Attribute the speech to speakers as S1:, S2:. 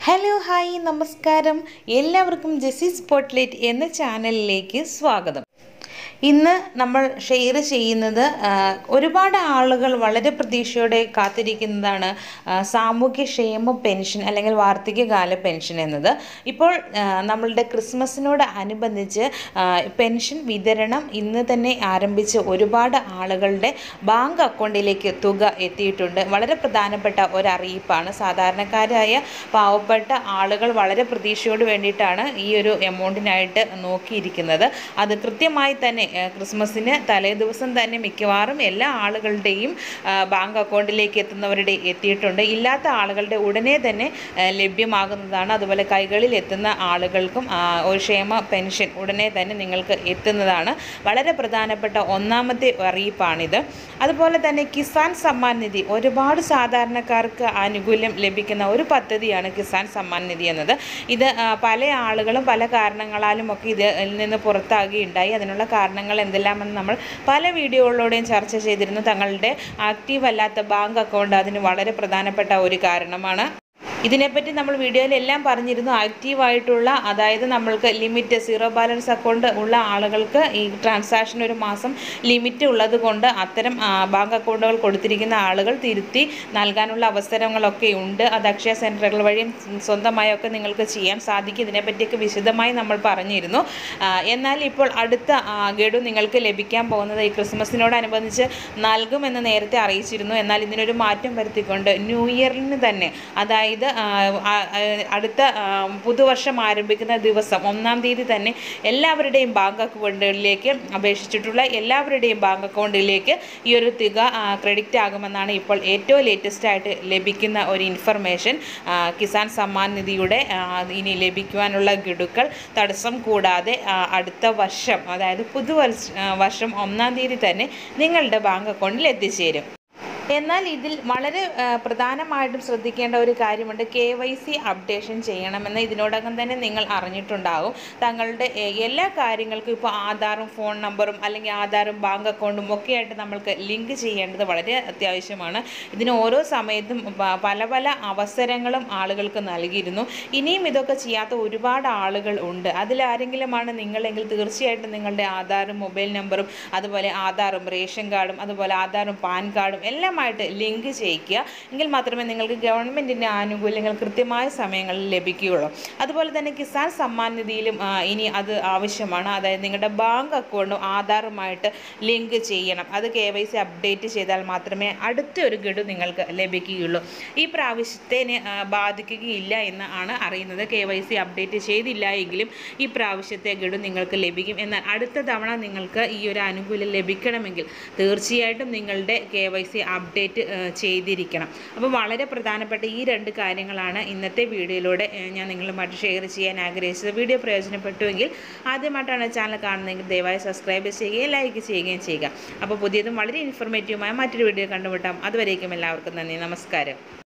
S1: hello hi നമസ്കാരം എല്ലാവർക്കും Jessy spotlight എന്ന ചാനലിലേക്ക് സ്വാഗതം ഇന്ന് നമ്മൾ ഷെയർ ചെയ്യുന്നത് ആ, ഒരുപാട് ആളുകൾ വളരെ പ്രതീക്ഷയോടെ കാത്തിരിക്കുന്നതാണ് ആ, സാമൂഹ്യക്ഷേമ പെൻഷൻ അല്ലെങ്കിൽ വാർദ്ധക്യകാല പെൻഷൻ എന്നത് ഇപ്പോൾ ആ, നമ്മളുടെ ക്രിസ്മസിനോട് അനുബന്ധിച്ച് ആ, പെൻഷൻ വിതരണം ഇന്ന് തന്നെ ആരംഭിച്ച് ഒരുപാട് ആളുകളുടെ ബാങ്ക് അക്കൗണ്ടിലേക്ക് തുക എത്തിയിട്ടുണ്ട് വളരെ പ്രധാനപ്പെട്ട ഒരു അറിയിപ്പാണ് സാധാരണക്കാരായ പാവപ്പെട്ട ആളുകൾ വളരെ പ്രതീക്ഷയോട് വേണ്ടിയിട്ടാണ് ഈ ഒരു എമൗണ്ടിനായിട്ട് നോക്കിയിരിക്കുന്നത് അത് കൃത്യമായി തന്നെ ആ, ക്രിസ്മസിന് തലേ ദിവസം തന്നെ മിക്കവാറും എല്ലാ ആളുകളുടെയും ആ, ബാങ്ക് അക്കൗണ്ടിലേക്ക് എത്തുന്നവരുടെ എത്തിയിട്ടുണ്ട് ഇല്ലാത്ത ആളുകളുടെ ഉടനെ തന്നെ ആ, ലഭ്യമാകുന്നതാണ് അതുപോലെ കൈകളിൽ എത്തുന്ന ആളുകൾക്കും ആ, ഒരു ക്ഷേമ പെൻഷൻ ഉടനെ തന്നെ നിങ്ങൾക്ക് എത്തുന്നതാണ് വളരെ പ്രധാനപ്പെട്ട ഒന്നാമത്തെ അറിയിപ്പാണിത് അതുപോലെ തന്നെ കിസാൻ സമ്മാൻ നിധി ഒരുപാട് സാധാരണക്കാർക്ക് ആനുകൂല്യം ലഭിക്കുന്ന ഒരു പദ്ധതിയാണ് കിസാൻ സമ്മാൻ നിധി എന്നത് ഇത് ആ, പല ആളുകളും പല കാരണങ്ങളാലും ഒക്കെ ഇതിൽ നിന്ന് പുറത്താകുകയുണ്ടായി അതിനുള്ള കാരണങ്ങൾ എന്തെല്ലാമെന്ന് നമ്മൾ പല വീഡിയോകളിലൂടെയും ചർച്ച ചെയ്തിരുന്നു തങ്ങളുടെ ആക്റ്റീവ് അല്ലാത്ത ബാങ്ക് അക്കൗണ്ട് അതിന് വളരെ പ്രധാനപ്പെട്ട ഒരു കാരണമാണ് ഇതിനെപ്പറ്റി നമ്മൾ വീഡിയോയിലെല്ലാം പറഞ്ഞിരുന്നു ആക്റ്റീവായിട്ടുള്ള അതായത് നമ്മൾക്ക് ലിമിറ്റ് സീറോ ബാലൻസ് അക്കൗണ്ട് ഉള്ള ആളുകൾക്ക് ഈ ട്രാൻസാക്ഷൻ ഒരു മാസം ലിമിറ്റ് ഉള്ളത് കൊണ്ട് അത്തരം ആ, ബാങ്ക് അക്കൗണ്ടുകൾ കൊടുത്തിരിക്കുന്ന ആളുകൾ തിരുത്തി നൽകാനുള്ള അവസരങ്ങളൊക്കെ ഉണ്ട് അത് അക്ഷയ സെൻറ്ററുകൾ വഴിയും സ്വന്തമായൊക്കെ നിങ്ങൾക്ക് ചെയ്യാൻ സാധിക്കും ഇതിനെപ്പറ്റിയൊക്കെ വിശദമായി നമ്മൾ പറഞ്ഞിരുന്നു ആ, എന്നാൽ ഇപ്പോൾ അടുത്ത ആ, ഗഡു നിങ്ങൾക്ക് ലഭിക്കാൻ പോകുന്നത് ഈ ക്രിസ്മസിനോടനുബന്ധിച്ച് നൽകുമെന്ന് നേരത്തെ അറിയിച്ചിരുന്നു എന്നാൽ ഇതിനൊരു മാറ്റം വരുത്തിക്കൊണ്ട് ന്യൂ ഇയറിന് തന്നെ അതായത് ആ, ആ, ആ, അടുത്ത ആ, പുതുവർഷം ആരംഭിക്കുന്ന ദിവസം ഒന്നാം തീയതി തന്നെ എല്ലാവരുടെയും ബാങ്ക് അക്കൗണ്ടുകളിലേക്ക് അപേക്ഷിച്ചിട്ടുള്ള എല്ലാവരുടെയും ബാങ്ക് അക്കൗണ്ടിലേക്ക് ഈ ഒരു തുക ക്രെഡിറ്റ് ആകുമെന്നാണ് ഇപ്പോൾ ഏറ്റവും ലേറ്റസ്റ്റ് ആയിട്ട് ലഭിക്കുന്ന ഒരു ഇൻഫർമേഷൻ ആ, കിസാൻ സമ്മാൻ നിധിയുടെ ആ, ഇനി ലഭിക്കുവാനുള്ള ഗഡുക്കൾ തടസ്സം കൂടാതെ ആ, അടുത്ത വർഷം അതായത് പുതുവർഷ ആ, വർഷം ഒന്നാം തീയതി തന്നെ നിങ്ങളുടെ ബാങ്ക് അക്കൗണ്ടിൽ എത്തിച്ചേരും എന്നാൽ ഇതിൽ വളരെ ആ, പ്രധാനമായിട്ടും ശ്രദ്ധിക്കേണ്ട ഒരു കാര്യമുണ്ട് കെ വൈ സി അപ്ഡേഷൻ ചെയ്യണമെന്ന് ഇതിനോടകം തന്നെ നിങ്ങൾ അറിഞ്ഞിട്ടുണ്ടാകും തങ്ങളുടെ എ, എല്ലാ കാര്യങ്ങൾക്കും ഇപ്പോൾ ആധാറും ഫോൺ നമ്പറും അല്ലെങ്കിൽ ആധാറും ബാങ്ക് അക്കൗണ്ടും ഒക്കെ ആയിട്ട് നമ്മൾക്ക് ലിങ്ക് ചെയ്യേണ്ടത് വളരെ അത്യാവശ്യമാണ് ഇതിന് ഓരോ സമയത്തും പ- പല പല അവസരങ്ങളും ആളുകൾക്ക് നൽകിയിരുന്നു ഇനിയും ഇതൊക്കെ ചെയ്യാത്ത ഒരുപാട് ആളുകൾ ഉണ്ട് അതിലാരെങ്കിലുമാണ് നിങ്ങളെങ്കിൽ തീർച്ചയായിട്ടും നിങ്ങളുടെ ആധാറും മൊബൈൽ നമ്പറും അതുപോലെ ആധാറും റേഷൻ കാർഡും അതുപോലെ ആധാറും പാൻ കാർഡും എല്ലാമായിട്ട് ലിങ്ക് ചെയ്യിക്കുക എങ്കിൽ മാത്രമേ നിങ്ങൾക്ക് ഗവൺമെൻറ്റിൻ്റെ ആനുകൂല്യങ്ങൾ കൃത്യമായ സമയങ്ങളിൽ ലഭിക്കുകയുള്ളൂ അതുപോലെ തന്നെ കിസാൻ സമ്മാൻ നിധിയിലും ആ, ഇനി അത് ആവശ്യമാണ് അതായത് നിങ്ങളുടെ ബാങ്ക് അക്കൗണ്ടും ആധാറുമായിട്ട് ലിങ്ക് ചെയ്യണം അത് കെ വൈ സി അപ്ഡേറ്റ് ചെയ്താൽ മാത്രമേ അടുത്ത ഒരു ഗഡു നിങ്ങൾക്ക് ലഭിക്കുകയുള്ളൂ ഈ പ്രാവശ്യത്തേന് ആ, ബാധിക്കുകയില്ല എന്ന് ആണ് അറിയുന്നത് കെ വൈ സി അപ്ഡേറ്റ് ചെയ്തില്ല എങ്കിലും ഈ പ്രാവശ്യത്തെ ഗഡു നിങ്ങൾക്ക് ലഭിക്കും എന്നാൽ അടുത്ത തവണ നിങ്ങൾക്ക് ഈ ഒരു ആനുകൂല്യം ലഭിക്കണമെങ്കിൽ തീർച്ചയായിട്ടും നിങ്ങളുടെ കെ വൈ സി അപ്ഡേറ്റ് ചെയ്തിരിക്കണം അപ്പോൾ വളരെ പ്രധാനപ്പെട്ട ഈ രണ്ട് കാര്യങ്ങളാണ് ഇന്നത്തെ വീഡിയോയിലൂടെ ഏഹ്, ഞാൻ നിങ്ങളുമായിട്ട് ഷെയർ ചെയ്യാൻ ആഗ്രഹിച്ചത് വീഡിയോ പ്രയോജനപ്പെട്ടുവെങ്കിൽ ആദ്യമായിട്ടാണ് ചാനൽ കാണുന്നതെങ്കിൽ ദയവായി സബ്സ്ക്രൈബ് ചെയ്യുകയും ലൈക്ക് ചെയ്യുകയും ചെയ്യുക അപ്പോൾ പുതിയതും വളരെ ഇൻഫോർമേറ്റീവുമായ മറ്റൊരു വീഡിയോ കണ്ടുമുട്ടാം അതുവരേക്കും എല്ലാവർക്കും നന്ദി നമസ്കാരം